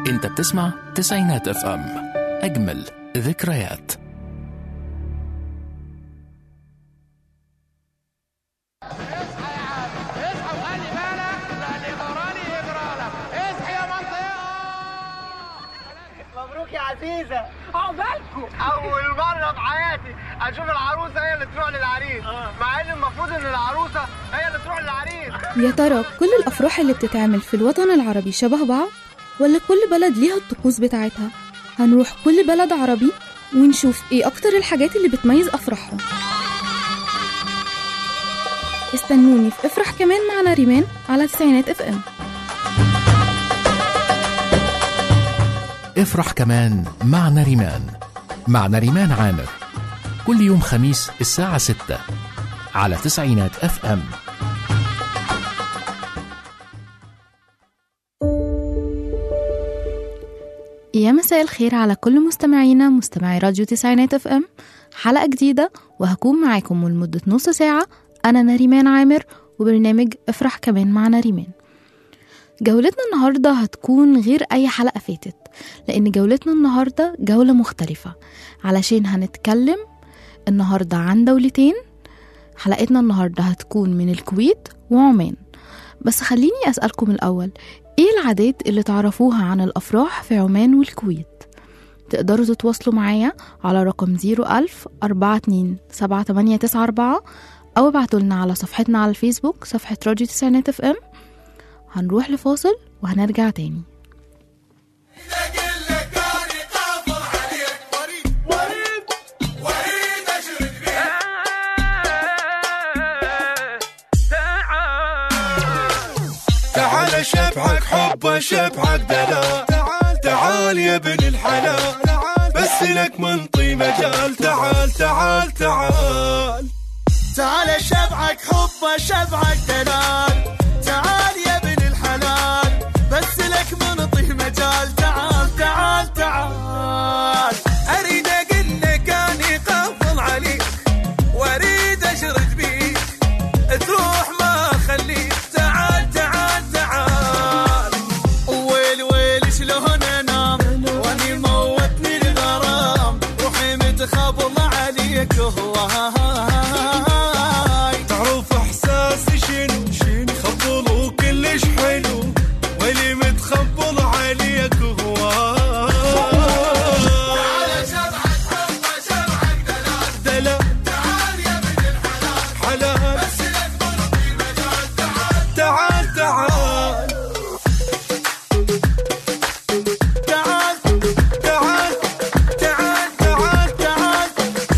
انت بتسمع تسعينات اف ام اجمل ذكريات اصحى يا عم اصحى وخلي بالك لان غراني يجرالك اصحى يا منطقه مبروك يا عزيزة عقبالكم أول مرة في حياتي أشوف العروسة هي اللي تروح للعريس مع إن المفروض إن العروسة هي اللي تروح للعريس يا ترى كل الأفراح اللي بتتعمل في الوطن العربي شبه بعض ولا كل بلد ليها الطقوس بتاعتها هنروح كل بلد عربي ونشوف ايه أكتر الحاجات اللي بتميز أفراحهم استنوني في افرح كمان مع ناريمان على تسعينات اف ام افرح كمان مع نريمان مع نريمان عامر كل يوم خميس الساعة 6 على تسعينات اف ام يا مساء الخير على كل مستمعينا مستمعي راديو تسعينات اف ام حلقة جديدة وهكون معاكم لمدة نص ساعة أنا نريمان عامر وبرنامج افرح كمان مع نريمان جولتنا النهاردة هتكون غير أي حلقة فاتت لأن جولتنا النهاردة جولة مختلفة علشان هنتكلم النهاردة عن دولتين حلقتنا النهاردة هتكون من الكويت وعمان بس خليني أسألكم الأول إيه العادات اللي تعرفوها عن الأفراح في عمان والكويت؟ تقدروا تتواصلوا معايا على رقم 01000 42 7894 أو ابعتولنا على صفحتنا على الفيسبوك صفحة راديو تسعينات اف ام هنروح لفاصل وهنرجع تاني تعال شبعك حب شبعك دلال تعال تعال يا ابن الحلال بس لك منطي مجال تعال تعال تعال تعال شبعك حب شبعك دلال تعال يا ابن الحلال بس لك منطي مجال تعال تعال تعال اريد اقول لك اني قافل عليك واريد اشرد بيك تروح ما خليك تعال تعال تعال ويل ويل شلون انام واني موتني الغرام روحي متخبل عليك هواي تعرف احساسي شنو شنو خبل وكلش حلو واللي متخبل عليك هواي دلال حلال تعال تعال تعال تعال تعال تعال تعال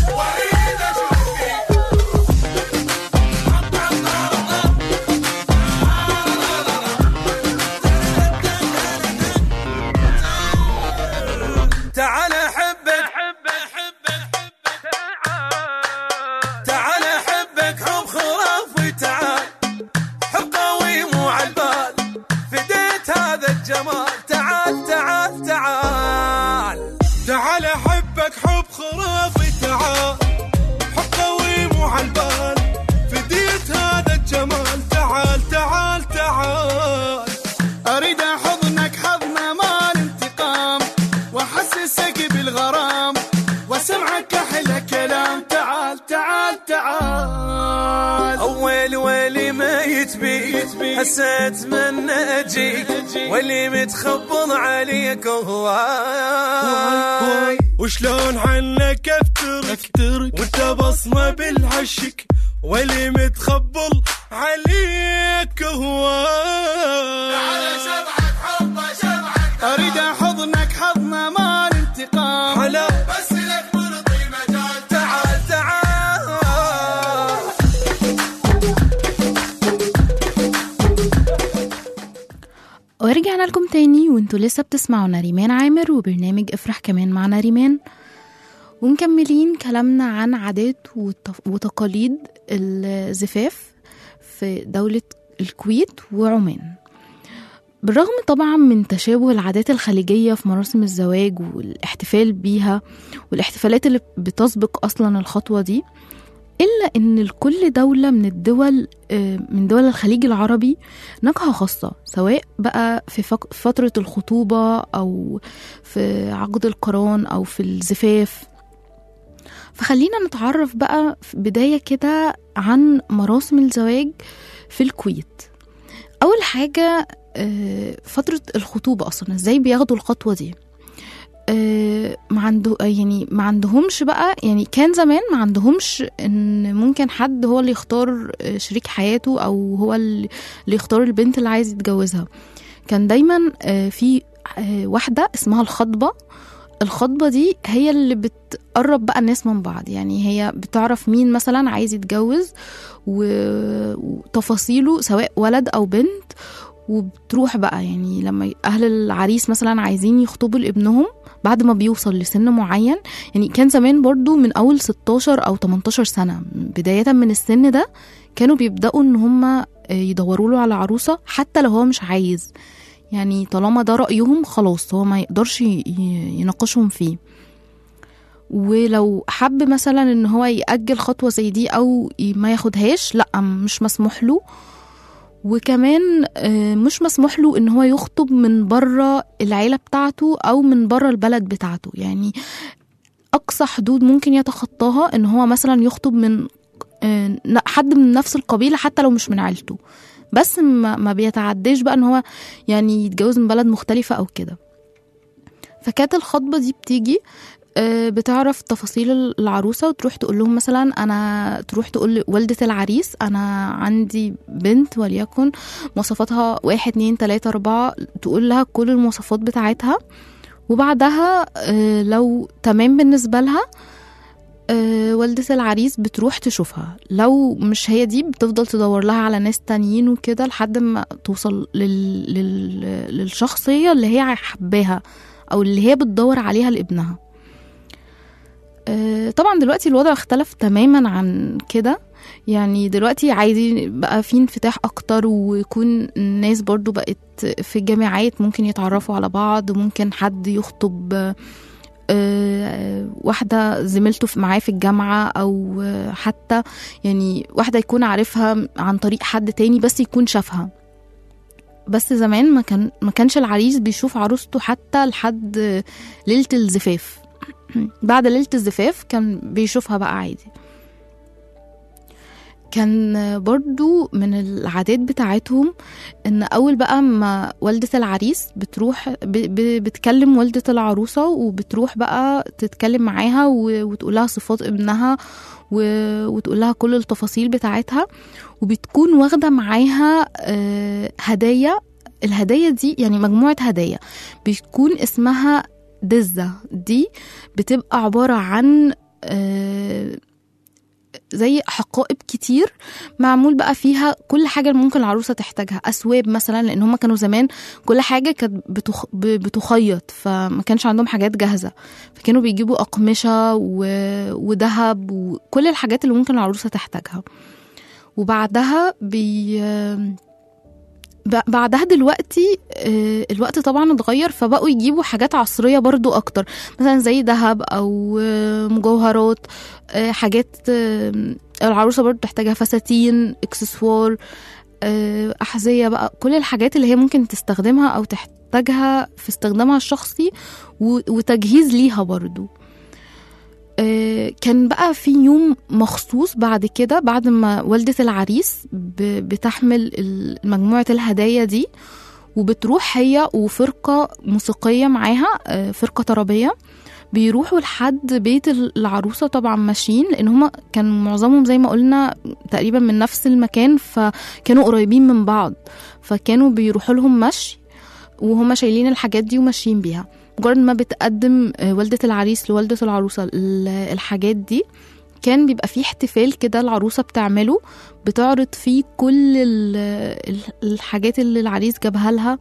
تعال احبك تعال احبك حب خرافي تعال حب قوي مو عالبال فديت هذا الجمال تعال تعال تعال تعال احبك حب خرافي تعال حب قوي مو عالبال فديت هذا الجمال تعال تعال تعال اريد احضنك حضن مال انتقام واحسسك بالغرام واسمعك احلى كلام تعال تعال تعال اول ولي ما يتبي حسيت من اجيك واللي متخبل عليك هواي وشلون عنك افترك وانت بصمه بالعشق واللي متخبل عليك هواي اريد احضنك حضن مال انتقام حلا بس لك مرضي مجال تعال تعال ورجعنا لكم تاني وانتوا لسه بتسمعوا نريمان عامر وبرنامج افرح كمان مع نريمان ومكملين كلامنا عن عادات وتف- وتقاليد الزفاف في دولة الكويت وعمان بالرغم طبعا من تشابه العادات الخليجية في مراسم الزواج والاحتفال بيها والاحتفالات اللي بتسبق أصلا الخطوة دي إلا إن لكل دولة من الدول آه، من دول الخليج العربي نكهة خاصة سواء بقى في فق- فترة الخطوبة أو في عقد القران أو في الزفاف فخلينا نتعرف بقى في بداية كده عن مراسم الزواج في الكويت أول حاجة آه، فترة الخطوبة أصلا إزاي بياخدوا الخطوة دي آه، ما عنده يعني ما عندهمش بقى يعني كان زمان ما عندهمش ان ممكن حد هو اللي يختار آه، شريك حياته او هو اللي اللي يختار البنت اللي عايز يتجوزها كان دايما آه، في آه، واحدة اسمها الخطبة الخطبة دي هي اللي بتقرب بقى الناس من بعض يعني هي بتعرف مين مثلا عايز يتجوز و- وتفاصيله سواء ولد أو بنت وبتروح بقى يعني لما أهل العريس مثلا عايزين يخطبوا لابنهم بعد ما بيوصل لسن معين يعني كان زمان برضو من أول 16 أو 18 سنة بداية من السن ده كانوا بيبدأوا إن هم يدوروا له على عروسة حتى لو هو مش عايز يعني طالما ده رأيهم خلاص هو ما يقدرش ي- ي- يناقشهم فيه ولو حب مثلا ان هو يأجل خطوة زي دي او ي- ما ياخدهاش لا مش مسموح له وكمان آه، مش مسموح له ان هو يخطب من بره العيلة بتاعته او من بره البلد بتاعته يعني اقصى حدود ممكن يتخطاها ان هو مثلا يخطب من آه، ن- حد من نفس القبيلة حتى لو مش من عيلته بس ما, ما بيتعداش بقى ان هو يعني يتجوز من بلد مختلفة او كده فكانت الخطبة دي بتيجي آه، بتعرف تفاصيل العروسة وتروح تقول لهم مثلا أنا تروح تقول لوالدة العريس أنا عندي بنت وليكن مواصفاتها واحد اتنين تلاتة أربعة تقول لها كل المواصفات بتاعتها وبعدها آه، لو تمام بالنسبة لها آه، والدة العريس بتروح تشوفها لو مش هي دي بتفضل تدور لها على ناس تانيين وكده لحد ما توصل لل... لل... للشخصية اللي هي حباها أو اللي هي بتدور عليها لابنها آه، طبعا دلوقتي الوضع اختلف تماما عن كده يعني دلوقتي عادي بقى في انفتاح اكتر ويكون الناس برضو بقت في الجامعات ممكن يتعرفوا على بعض ممكن حد يخطب آه، آه، واحدة زميلته في- معاه في الجامعة أو آه، حتى يعني واحدة يكون عارفها عن طريق حد تاني بس يكون شافها بس زمان ما كان ما كانش العريس بيشوف عروسته حتى لحد آه، ليلة الزفاف بعد ليلة الزفاف كان بيشوفها بقى عادي كان برضو من العادات بتاعتهم ان اول بقى ما والدة العريس بتروح ب- ب- بتكلم والدة العروسة وبتروح بقى تتكلم معاها و- وتقول لها صفات ابنها و- وتقول لها كل التفاصيل بتاعتها وبتكون واخدة معاها آه، هدايا الهدايا دي يعني مجموعة هدايا بتكون اسمها دزة دي بتبقى عبارة عن آه، زي حقائب كتير معمول بقى فيها كل حاجة ممكن العروسة تحتاجها أسواب مثلا لأن هما كانوا زمان كل حاجة كانت بتخ... ب- بتخيط فما كانش عندهم حاجات جاهزة فكانوا بيجيبوا أقمشة و... وذهب وكل الحاجات اللي ممكن العروسة تحتاجها وبعدها بي ب- بعدها دلوقتي آه، الوقت طبعا اتغير فبقوا يجيبوا حاجات عصرية برضو أكتر مثلا زي ذهب أو آه، مجوهرات آه، حاجات آه، العروسة برضو تحتاجها فساتين اكسسوار آه، أحذية بقى كل الحاجات اللي هي ممكن تستخدمها أو تحتاجها في استخدامها الشخصي و- وتجهيز ليها برضو آه، كان بقى في يوم مخصوص بعد كده بعد ما والدة العريس ب- بتحمل ال- مجموعة الهدايا دي وبتروح هي وفرقة موسيقية معاها آه، فرقة طربية بيروحوا لحد بيت العروسة طبعا ماشيين لأن هما كان معظمهم زي ما قلنا تقريبا من نفس المكان فكانوا قريبين من بعض فكانوا بيروحوا لهم مشي وهما شايلين الحاجات دي وماشيين بيها مجرد ما بتقدم آه، والدة العريس لوالدة العروسة ال- الحاجات دي كان بيبقى فيه احتفال كده العروسة بتعمله بتعرض فيه كل ال- ال- الحاجات اللي العريس جابها لها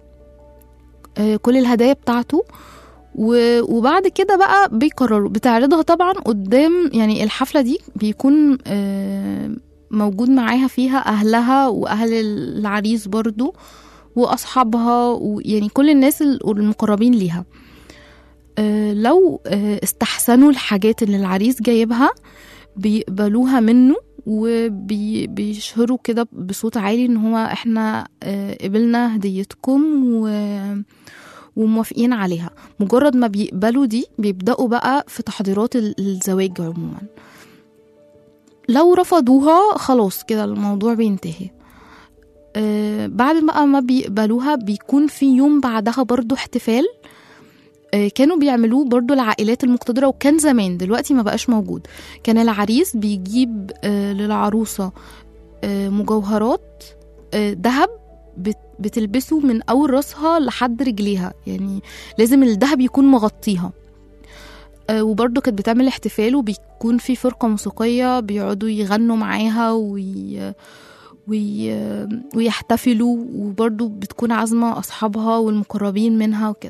آه، كل الهدايا بتاعته و- وبعد كده بقى بيقرروا بتعرضها طبعا قدام يعني الحفلة دي بيكون آه، موجود معاها فيها أهلها وأهل العريس برضو وأصحابها ويعني كل الناس المقربين ليها آه، لو آه، استحسنوا الحاجات اللي العريس جايبها بيقبلوها منه وبيشهروا كده بصوت عالي ان هو احنا آه، قبلنا هديتكم و وموافقين عليها مجرد ما بيقبلوا دي بيبدأوا بقى في تحضيرات ال- الزواج عموما لو رفضوها خلاص كده الموضوع بينتهي آه بعد ما ما بيقبلوها بيكون في يوم بعدها برضو احتفال آه كانوا بيعملوه برضو العائلات المقتدرة وكان زمان دلوقتي ما بقاش موجود كان العريس بيجيب آه للعروسة آه مجوهرات آه ذهب بت- بتلبسه من أول راسها لحد رجليها يعني لازم الذهب يكون مغطيها آه، وبرضه كانت بتعمل احتفال وبيكون في فرقة موسيقية بيقعدوا يغنوا معاها وي... وي... ويحتفلوا وبرضه بتكون عازمة أصحابها والمقربين منها وكده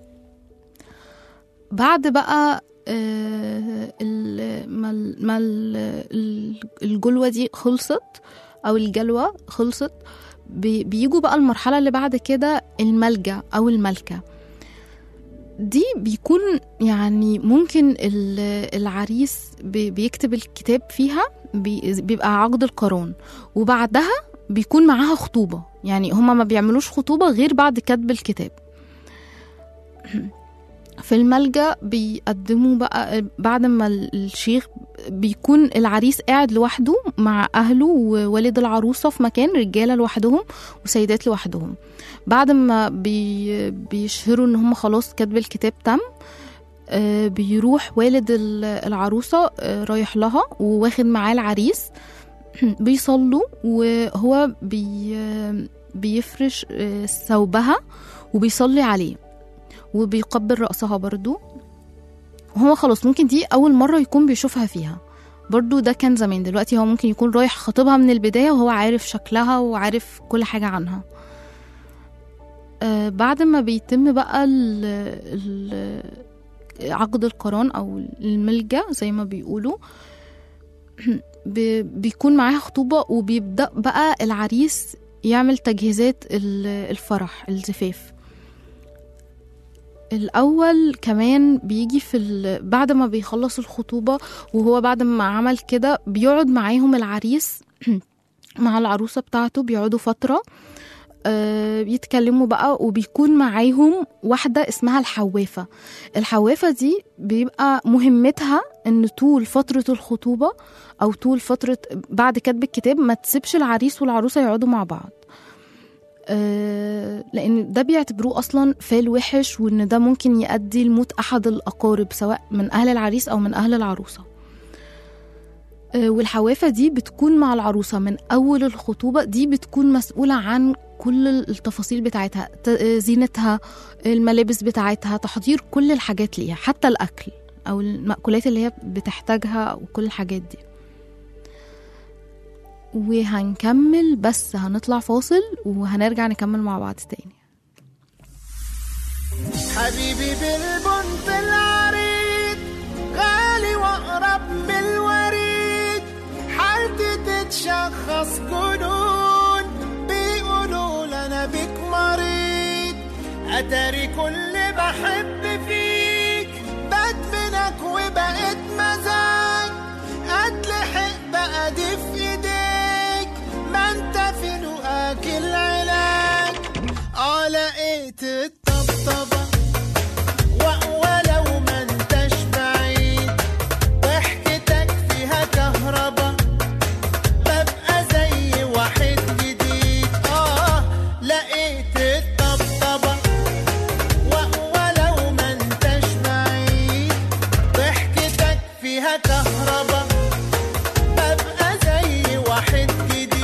بعد بقى آه، ال- ما ال- ما ال- ال- الجلوة دي خلصت أو الجلوة خلصت بي- بيجوا بقى المرحلة اللي بعد كده الملجأ أو الملكة دي بيكون يعني ممكن ال- العريس بي- بيكتب الكتاب فيها بي- بيبقى عقد القران وبعدها بيكون معاها خطوبة يعني هما ما بيعملوش خطوبة غير بعد كتب الكتاب في الملجأ بيقدموا بقى بعد ما ال- الشيخ بيكون العريس قاعد لوحده مع أهله ووالد العروسة في مكان رجالة لوحدهم وسيدات لوحدهم بعد ما بي بيشهروا ان هم خلاص كتب الكتاب تم آه، بيروح والد ال- العروسة آه، رايح لها وواخد معاه العريس بيصلوا وهو بي بيفرش آه، ثوبها وبيصلي عليه وبيقبل رأسها برضو هو خلاص ممكن دي أول مرة يكون بيشوفها فيها برضو ده كان زمان دلوقتي هو ممكن يكون رايح خطيبها من البداية وهو عارف شكلها وعارف كل حاجة عنها آه بعد ما بيتم بقى ال ال عقد القران او الملجا زي ما بيقولوا بي- بيكون معاها خطوبة وبيبدأ بقى العريس يعمل تجهيزات ال- الفرح الزفاف الأول كمان بيجي في ال... بعد ما بيخلص الخطوبة وهو بعد ما عمل كده بيقعد معاهم العريس مع العروسة بتاعته بيقعدوا فترة آه، بيتكلموا بقى وبيكون معاهم واحدة اسمها الحوافة الحوافة دي بيبقى مهمتها ان طول فترة الخطوبة او طول فترة بعد كتب الكتاب ما تسيبش العريس والعروسة يقعدوا مع بعض آه، لان ده بيعتبروه اصلا فال وحش وان ده ممكن يؤدي لموت احد الاقارب سواء من اهل العريس او من اهل العروسه آه، والحوافه دي بتكون مع العروسه من اول الخطوبه دي بتكون مسؤوله عن كل التفاصيل بتاعتها ت- آه، زينتها الملابس بتاعتها تحضير كل الحاجات ليها حتى الاكل او المأكولات اللي هي بتحتاجها وكل الحاجات دي وهنكمل بس هنطلع فاصل وهنرجع نكمل مع بعض تاني حبيبي بالبنت العريض غالي واقرب من الوريد حالتي تتشخص جنون بيقولوا لنا بيك مريض اتاري كل بحب فيك بدمنك وبقيت مزاج اتلحق بقى دي في ايديك ما انت في لقاك العلاج اه لقيت الطبطبة و- ولو ما انتش بعيد ضحكتك فيها كهربا ببقى زي واحد جديد اه لقيت الطبطبة و- ولو ما انتش بعيد ضحكتك فيها كهربا ببقى زي واحد جديد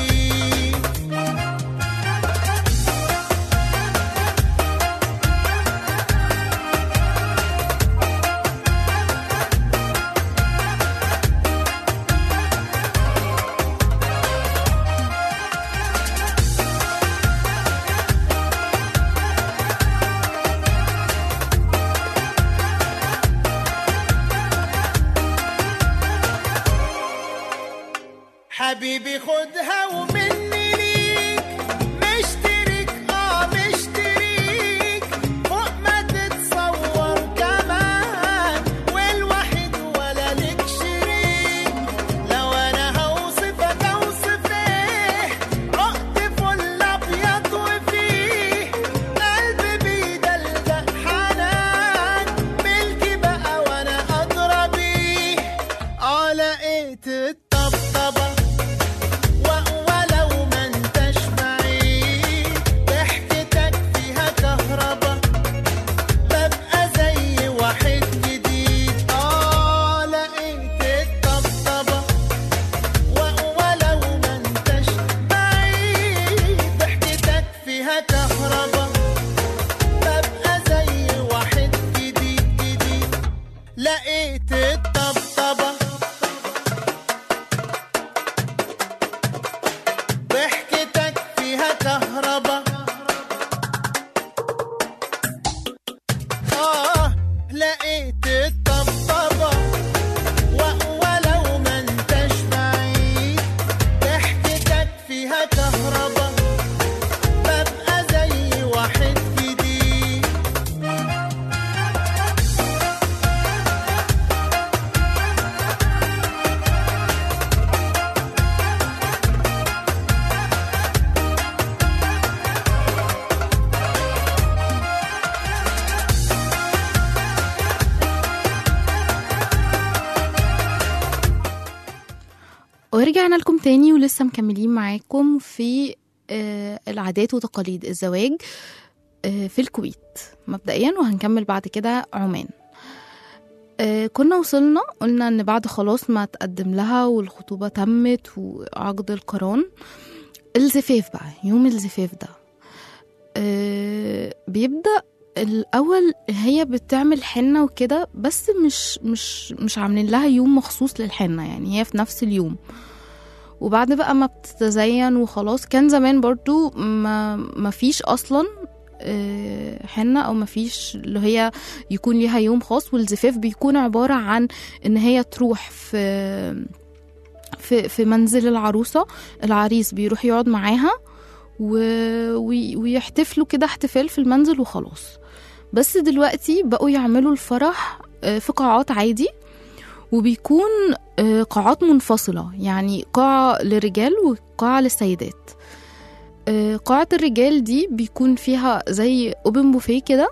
ورجعنا لكم تاني ولسه مكملين معاكم في آه، العادات وتقاليد الزواج آه، في الكويت مبدئيا وهنكمل بعد كده عمان آه، كنا وصلنا قلنا ان بعد خلاص ما تقدم لها والخطوبة تمت وعقد القران الزفاف بقى يوم الزفاف ده آه، بيبدأ الأول هي بتعمل حنة وكده بس مش مش مش عاملين لها يوم مخصوص للحنة يعني هي في نفس اليوم وبعد بقى ما بتتزين وخلاص كان زمان برضو ما, ما فيش أصلا آه، حنة أو ما فيش اللي هي يكون ليها يوم خاص والزفاف بيكون عبارة عن إن هي تروح في في في منزل العروسة العريس بيروح يقعد معاها و... وي- ويحتفلوا كده احتفال في المنزل وخلاص بس دلوقتي بقوا يعملوا الفرح آه، في قاعات عادي وبيكون آه، قاعات منفصلة يعني قاعة للرجال وقاعة للسيدات آه، قاعة الرجال دي بيكون فيها زي اوبن بوفيه كده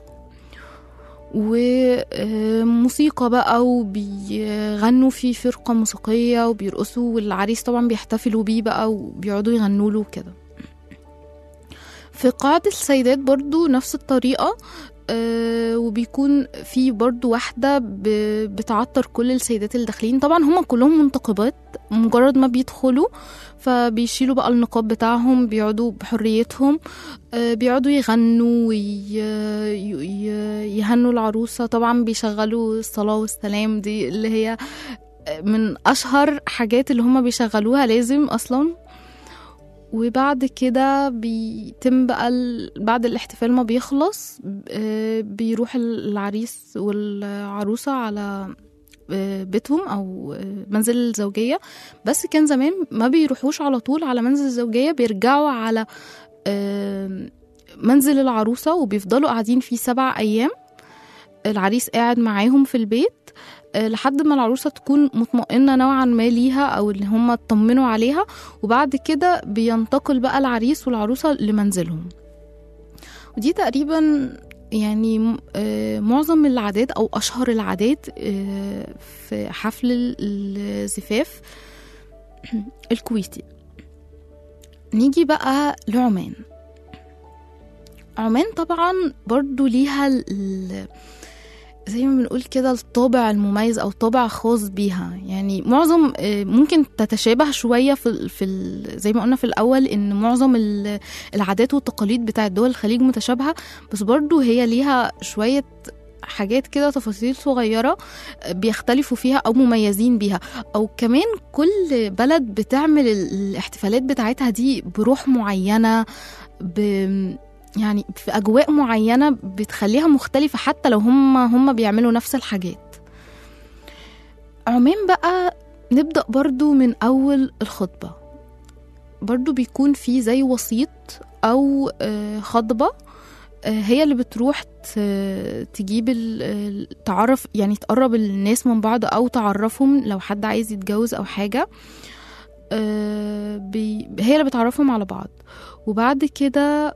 وموسيقى بقى وبيغنوا في فرقة موسيقية وبيرقصوا والعريس طبعا بيحتفلوا بيه بقى وبيقعدوا يغنوا له كده في قاعة السيدات برضو نفس الطريقة آه، وبيكون في برضو واحدة ب- بتعطر كل السيدات اللي داخلين طبعا هما كلهم منتقبات مجرد ما بيدخلوا فبيشيلوا بقى النقاب بتاعهم بيقعدوا بحريتهم آه، بيقعدوا يغنوا ويهنوا العروسة طبعا بيشغلوا الصلاة والسلام دي اللي هي من أشهر حاجات اللي هما بيشغلوها لازم أصلا وبعد كده بيتم بقى ال- بعد الاحتفال ما بيخلص آه، بيروح العريس والعروسة على آه، بيتهم أو آه، منزل الزوجية بس كان زمان ما بيروحوش على طول على منزل الزوجية بيرجعوا على آه، منزل العروسة وبيفضلوا قاعدين فيه سبع أيام العريس قاعد معاهم في البيت آه، لحد ما العروسة تكون مطمئنة نوعا ما ليها أو اللي هم اطمنوا عليها وبعد كده بينتقل بقى العريس والعروسة لمنزلهم ودي تقريبا يعني م- آه، معظم العادات أو أشهر العادات آه، في حفل ال- الزفاف الكويتي نيجي بقى لعمان عمان طبعا برضو ليها ال- ال- زي ما بنقول كده الطابع المميز او طابع خاص بيها يعني معظم آه، ممكن تتشابه شويه في ال- في ال- زي ما قلنا في الاول ان معظم ال- العادات والتقاليد بتاعت دول الخليج متشابهه بس برضو هي ليها شويه حاجات كده تفاصيل صغيرة آه، بيختلفوا فيها أو مميزين بيها أو كمان كل بلد بتعمل ال- الاحتفالات بتاعتها دي بروح معينة ب يعني في أجواء معينة بتخليها مختلفة حتى لو هم هم بيعملوا نفس الحاجات عمان بقى نبدأ برضو من أول الخطبة برضو بيكون في زي وسيط أو آه، خطبة آه، هي اللي بتروح ت- تجيب ال- ال- تعرف يعني تقرب الناس من بعض أو تعرفهم لو حد عايز يتجوز أو حاجة آه، بي هي اللي بتعرفهم على بعض وبعد كده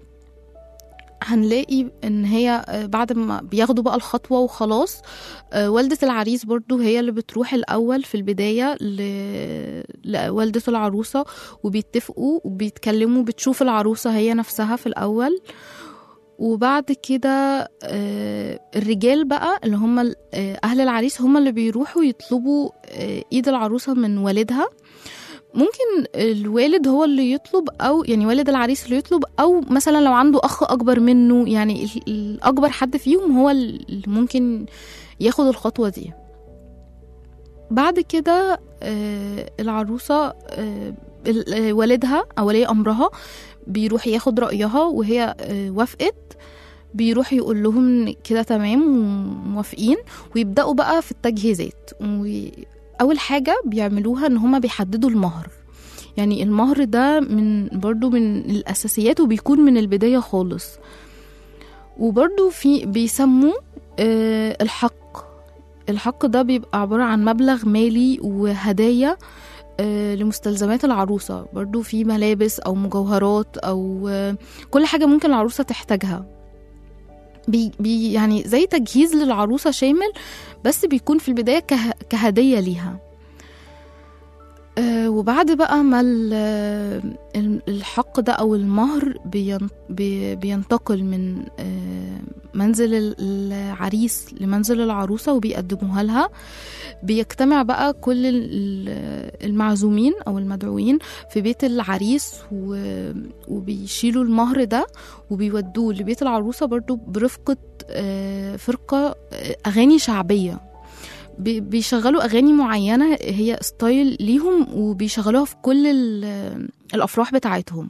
هنلاقي ان هي آه، بعد ما بياخدوا بقى الخطوة وخلاص آه، والدة العريس برضو هي اللي بتروح الأول في البداية ل- لوالدة العروسة وبيتفقوا وبيتكلموا بتشوف العروسة هي نفسها في الأول وبعد كده آه، الرجال بقى اللي هم ال- آه، أهل العريس هم اللي بيروحوا يطلبوا آه، إيد العروسة من والدها ممكن الوالد هو اللي يطلب او يعني والد العريس اللي يطلب او مثلا لو عنده اخ اكبر منه يعني ال- الاكبر حد فيهم هو اللي ممكن ياخد الخطوه دي بعد كده آه، العروسه آه، ال- آه، والدها او ولي امرها بيروح ياخد رايها وهي آه، وافقت بيروح يقول لهم كده تمام وموافقين ويبداوا بقى في التجهيزات اول حاجه بيعملوها ان هما بيحددوا المهر يعني المهر ده من برضو من الاساسيات وبيكون من البدايه خالص وبرضو في بيسموه آه، الحق الحق ده بيبقى عبارة عن مبلغ مالي وهدايا آه، لمستلزمات العروسة برضو في ملابس أو مجوهرات أو آه، كل حاجة ممكن العروسة تحتاجها بي بي يعني زي تجهيز للعروسة شامل بس بيكون في البداية كه كهدية ليها آه، وبعد بقى ما ال- ال- الحق ده او المهر بين- بي- بينتقل من آه، منزل ال- العريس لمنزل العروسة وبيقدموها لها بيجتمع بقى كل ال- المعزومين او المدعوين في بيت العريس و- وبيشيلوا المهر ده وبيودوه لبيت العروسة برضو برفقة آه، فرقة آه، أغاني شعبية بي- بيشغلوا اغاني معينه هي ستايل ليهم وبيشغلوها في كل ال- الافراح بتاعتهم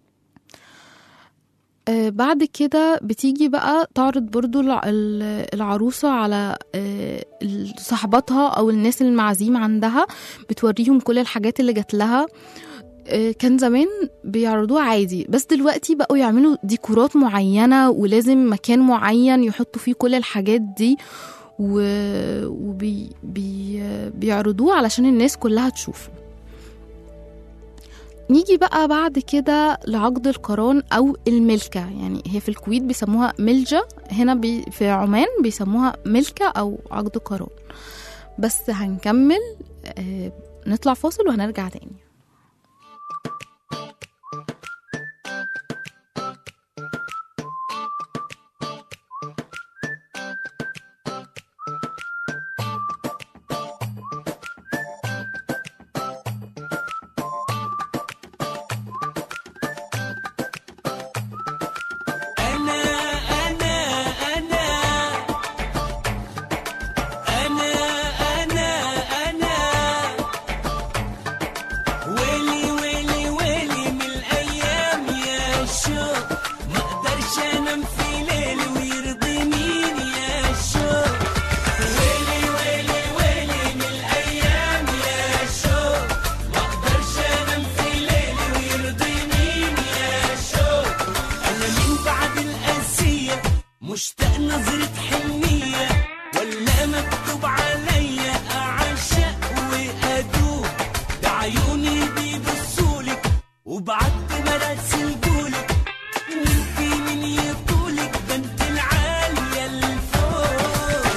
آه، بعد كده بتيجي بقى تعرض برضو الع- ال- العروسة على آه، ال- صحباتها أو الناس المعازيم عندها بتوريهم كل الحاجات اللي جات لها آه، كان زمان بيعرضوها عادي بس دلوقتي بقوا يعملوا ديكورات معينة ولازم مكان معين يحطوا فيه كل الحاجات دي وبي بي بيعرضوه علشان الناس كلها تشوفه نيجي بقى بعد كده لعقد القران او الملكه يعني هي في الكويت بيسموها ملجا هنا بي في عمان بيسموها ملكه او عقد قران بس هنكمل آه نطلع فاصل وهنرجع تاني أنا أنا أنا أنا أنا أنا ويلي ويلي ويلي من الأيام يا شوق ما أقدرش أنام في ليلي ويرضي مين يا شوق ويلي ويلي ويلي من الأيام يا شوق ما أقدرش أنام في ليلي ويرضي مين يا شوق أنا من بعد القاسية مشتاق نظرة حنية ولا مكتوب عليا أعشق وأدوب ده عيوني بيبصولك وبعد مراسل جولك وانتي من يطولك ده انت العالية الفوق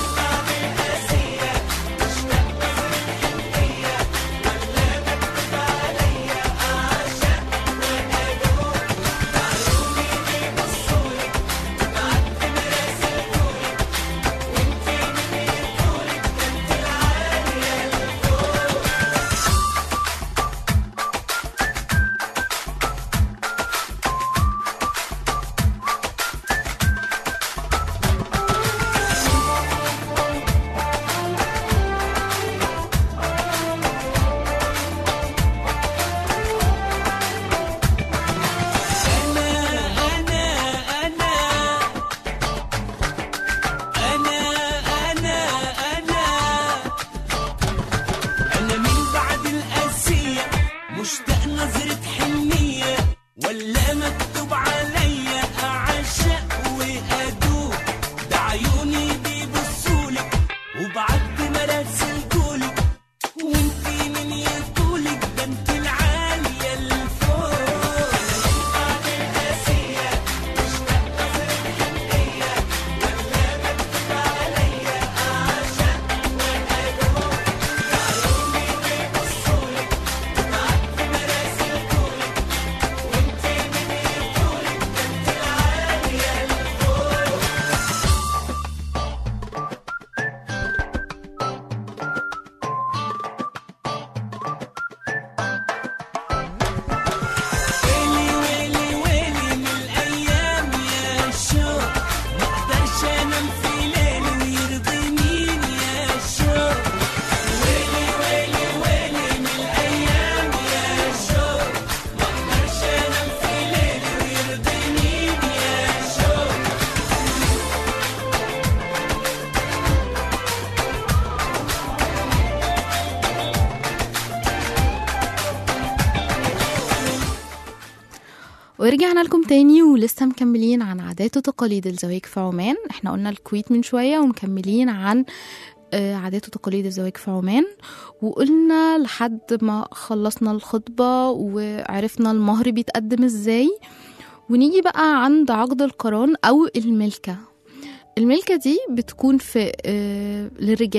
أنا أنا أنا أنا أنا أنا أنا من بعد القاسية مشتاق نظرة حنية ولا مكتوب عليا أعشق وأدوب ده عيوني بيبصولك وبعد مراسل جولك وانتي من يطولك ده انت العالية الفوق ويلي ويلي ويلي من الأيام يا شوق ما أقدرش أنام في ليلي ويرضي مين يا شوق ويلي ويلي ويلي من الأيام يا شوق ما أقدرش أنام في ليلي ويرضي مين يا شوق ورجعنا لكم تاني ولسه مكملين عن عادات وتقاليد الزواج في عمان احنا قلنا الكويت من شوية ومكملين عن آه، عادات وتقاليد الزواج في عمان وقلنا لحد ما خلصنا الخطبة وعرفنا المهر بيتقدم ازاي ونيجي بقى عند عقد القران أو الملكة الملكة دي بتكون في آه، للرجال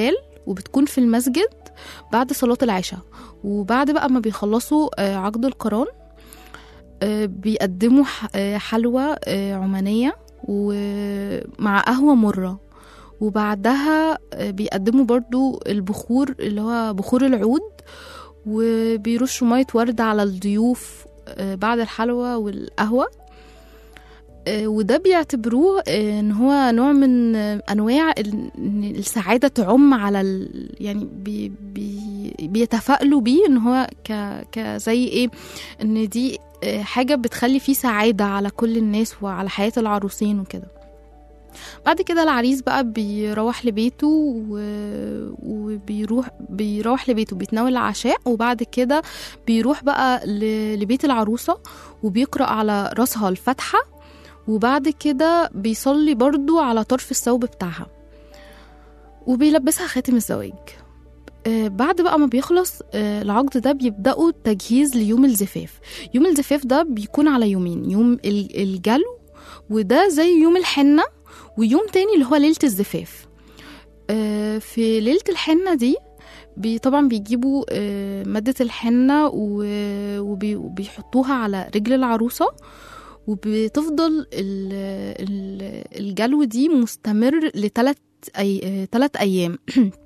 وبتكون في المسجد بعد صلاة العشاء وبعد بقى ما بيخلصوا آه، عقد القران آه، بيقدموا ح- آه، حلوى آه، عمانية ومع قهوة مرة وبعدها آه، بيقدموا برضو البخور اللي هو بخور العود وبيرشوا مية ورد على الضيوف آه، بعد الحلوى والقهوة آه، وده بيعتبروه آه، ان هو نوع من آه، انواع ال- إن السعاده تعم على ال... يعني بي... بي... بيتفائلوا بيه ان هو ك... كزي ايه ان دي آه، حاجه بتخلي فيه سعاده على كل الناس وعلى حياه العروسين وكده بعد كده العريس بقى بيروح لبيته و... وبيروح بيروح لبيته بيتناول العشاء وبعد كده بيروح بقى ل... لبيت العروسة وبيقرأ على راسها الفاتحة وبعد كده بيصلي برضو على طرف الثوب بتاعها وبيلبسها خاتم الزواج آه، بعد بقى ما بيخلص آه، العقد ده بيبدأوا التجهيز ليوم الزفاف يوم الزفاف ده بيكون على يومين يوم ال- الجلو وده زي يوم الحنة ويوم تاني اللي هو ليلة الزفاف آه، في ليلة الحنة دي بي طبعا بيجيبوا آه، مادة الحنة و- وبي- وبيحطوها على رجل العروسة وبتفضل ال- ال- الجلو دي مستمر لثلاث أي... آه، تلات أيام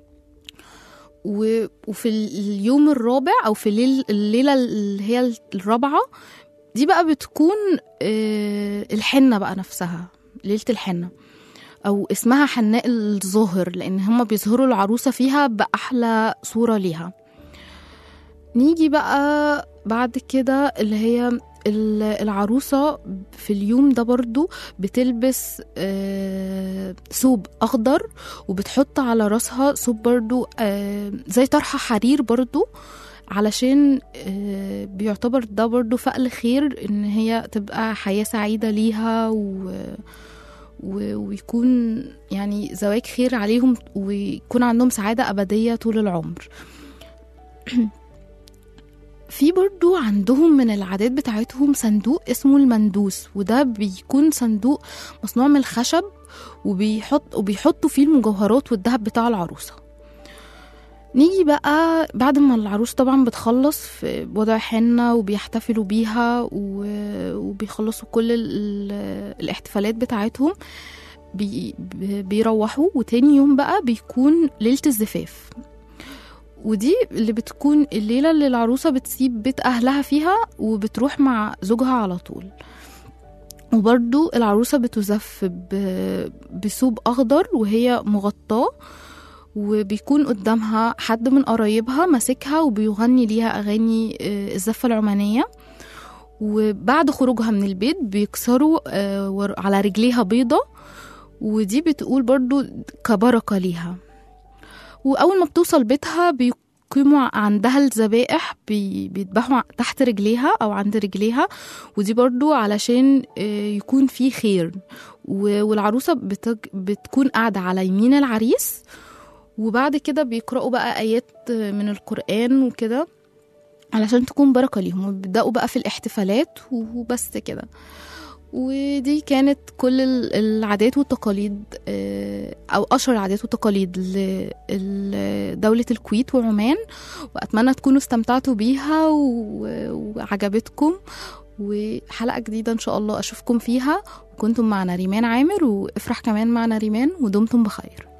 و- وفي اليوم الرابع أو في الليل الليلة اللي هي الرابعة دي بقى بتكون آه، الحنة بقى نفسها ليلة الحنة أو اسمها حناء الظهر لأن هما بيظهروا العروسة فيها بأحلى صورة ليها نيجي بقى بعد كده اللي هي ال- العروسة في اليوم ده برضو بتلبس آه، ثوب أخضر وبتحط على راسها ثوب برضو آه، زي طرحة حرير برضو علشان آه، بيعتبر ده برضو فقل خير ان هي تبقى حياة سعيدة ليها و و- ويكون يعني زواج خير عليهم ويكون عندهم سعادة أبدية طول العمر في برضو عندهم من العادات بتاعتهم صندوق اسمه المندوس وده بيكون صندوق مصنوع من الخشب وبيحط وبيحطوا فيه المجوهرات والذهب بتاع العروسة نيجي بقى بعد ما العروس طبعا بتخلص في وضع حنة وبيحتفلوا بيها و- وبيخلصوا كل ال- ال- الاحتفالات بتاعتهم بي بي- بيروحوا وتاني يوم بقى بيكون ليلة الزفاف ودي اللي بتكون الليلة اللي العروسة بتسيب بيت أهلها فيها وبتروح مع زوجها على طول وبرضو العروسة بتزف ب- بثوب أخضر وهي مغطاة وبيكون قدامها حد من قرايبها ماسكها وبيغني ليها أغاني آه، الزفة العمانية وبعد خروجها من البيت بيكسروا آه، ور- على رجليها بيضة ودي بتقول برضو كبركة ليها وأول ما بتوصل بيتها بيقيموا عندها الذبائح بي- بيذبحوا تحت رجليها أو عند رجليها ودي برضو علشان آه، يكون في خير و- والعروسة بتج- بتكون قاعدة على يمين العريس وبعد كده بيقرأوا بقى آيات من القرآن وكده علشان تكون بركة ليهم وبيبدأوا بقى في الاحتفالات وبس كده ودي كانت كل ال- العادات والتقاليد آه، أو أشهر العادات والتقاليد لدولة الكويت وعمان وأتمنى تكونوا استمتعتوا بيها و- وعجبتكم وحلقة جديدة إن شاء الله أشوفكم فيها وكنتم معنا ريمان عامر وافرح كمان معنا ريمان ودمتم بخير